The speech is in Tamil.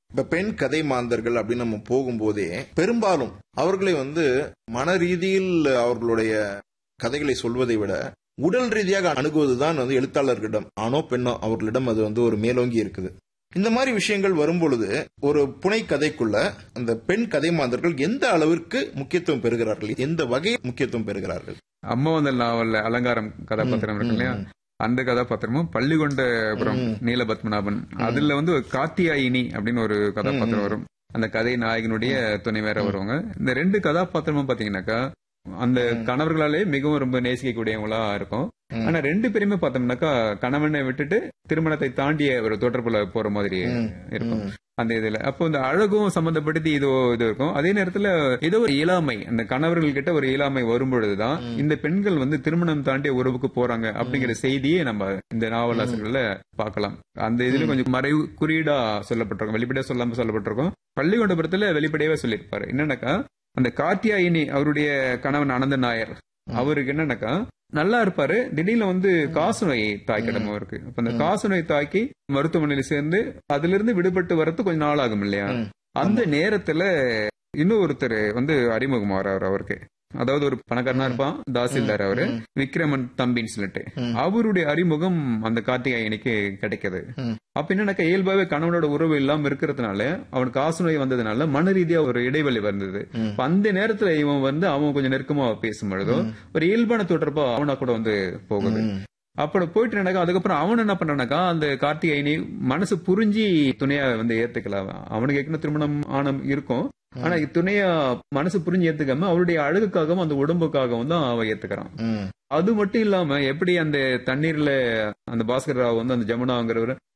இப்ப பெண் கதை மாந்தர்கள் அப்படின்னு நம்ம போகும்போதே பெரும்பாலும் அவர்களை வந்து மன ரீதியில் அவர்களுடைய கதைகளை சொல்வதை விட உடல் ரீதியாக அணுகுவதுதான் வந்து எழுத்தாளர்களிடம் ஆணோ பெண்ணோ அவர்களிடம் அது வந்து ஒரு மேலோங்கி இருக்குது இந்த மாதிரி விஷயங்கள் வரும்பொழுது ஒரு புனை கதைக்குள்ள அந்த பெண் கதை மாந்தர்கள் எந்த அளவிற்கு முக்கியத்துவம் பெறுகிறார்கள் எந்த வகை முக்கியத்துவம் பெறுகிறார்கள் அம்மா வந்த நாவல்ல அலங்காரம் கதாபாத்திரம் இருக்கு இல்லையா அந்த கதாபாத்திரமும் பள்ளிகொண்டபுரம் நீலபத்மநாபன் அதுல வந்து ஒரு காத்தியாயினி அப்படின்னு ஒரு கதாபாத்திரம் வரும் அந்த கதை நாயகனுடைய துணை வேற வருவாங்க இந்த ரெண்டு கதாபாத்திரமும் பாத்தீங்கன்னாக்கா அந்த கணவர்களாலே மிகவும் ரொம்ப நேசிக்கக்கூடியவங்களா இருக்கும் ஆனா ரெண்டு பேருமே பார்த்தோம்னாக்கா கணவனை விட்டுட்டு திருமணத்தை தாண்டிய ஒரு தொடர்புல போற மாதிரி இருக்கும் அந்த இதுல அப்போ இந்த அழகும் சம்பந்தப்படுத்தி இதோ இது இருக்கும் அதே நேரத்துல ஏதோ ஒரு இயலாமை அந்த கணவர்கள் கிட்ட ஒரு இயலாமை வரும்பொழுதுதான் இந்த பெண்கள் வந்து திருமணம் தாண்டிய உறவுக்கு போறாங்க அப்படிங்கிற செய்தியை நம்ம இந்த நாவலாசிரியர்கள்ல பார்க்கலாம் அந்த இதுல கொஞ்சம் மறைவு குறியீடா சொல்லப்பட்டிருக்கும் வெளிப்படையா சொல்லாம சொல்லப்பட்டிருக்கும் பள்ளிகொண்டபுரத்துல வெளிப்படையாவே சொல்லியிருப்பாரு என்னன்னாக்கா அந்த காத்தியாயினி அவருடைய கணவன் அனந்த நாயர் அவருக்கு என்னன்னாக்கா நல்லா இருப்பாரு திடீர்னு வந்து காசு நோய் தாய்க்கிடமும் இருக்கு அப்ப அந்த காசு நோய் தாக்கி மருத்துவமனையில சேர்ந்து அதுல இருந்து விடுபட்டு வரது கொஞ்சம் நாள் ஆகும் இல்லையா அந்த நேரத்துல இன்னும் ஒருத்தர் வந்து அறிமுகம் ஆறாரு அவருக்கு அதாவது ஒரு பணக்காரனா இருப்பான் தாசில்தார் அவரு விக்ரமன் தம்பின்னு சொல்லிட்டு அவருடைய அறிமுகம் அந்த கார்த்திகாயனுக்கு கிடைக்குது அப்ப என்னன்னாக்கா இயல்பாவே கணவனோட உறவு இல்லாம இருக்கிறதுனால அவனுக்கு காசு நோய் வந்ததுனால மன ரீதியா ஒரு இடைவெளி வந்தது அந்த நேரத்துல இவன் வந்து அவன் கொஞ்சம் நெருக்கமா பேசும் பொழுதோ ஒரு இயல்பான தொடர்பா அவனா கூட வந்து போகுது அப்படி போயிட்டு எனக்கு அதுக்கப்புறம் அவன் என்ன பண்றானாக்கா அந்த கார்த்திகைனி மனசு புரிஞ்சு துணையா வந்து ஏத்துக்கலாம் அவனுக்கு ஏற்கனவே திருமணம் ஆனம் இருக்கும் ஆனா துணையா மனசு புரிஞ்சு ஏத்துக்காம அவருடைய அழகுக்காகவும் அந்த உடம்புக்காகவும் தான் அவன் ஏத்துக்கிறான் அது மட்டும் இல்லாம எப்படி அந்த தண்ணீர்ல அந்த பாஸ்கர் ராவ் வந்து அந்த ஜமுனாங்கிறவர்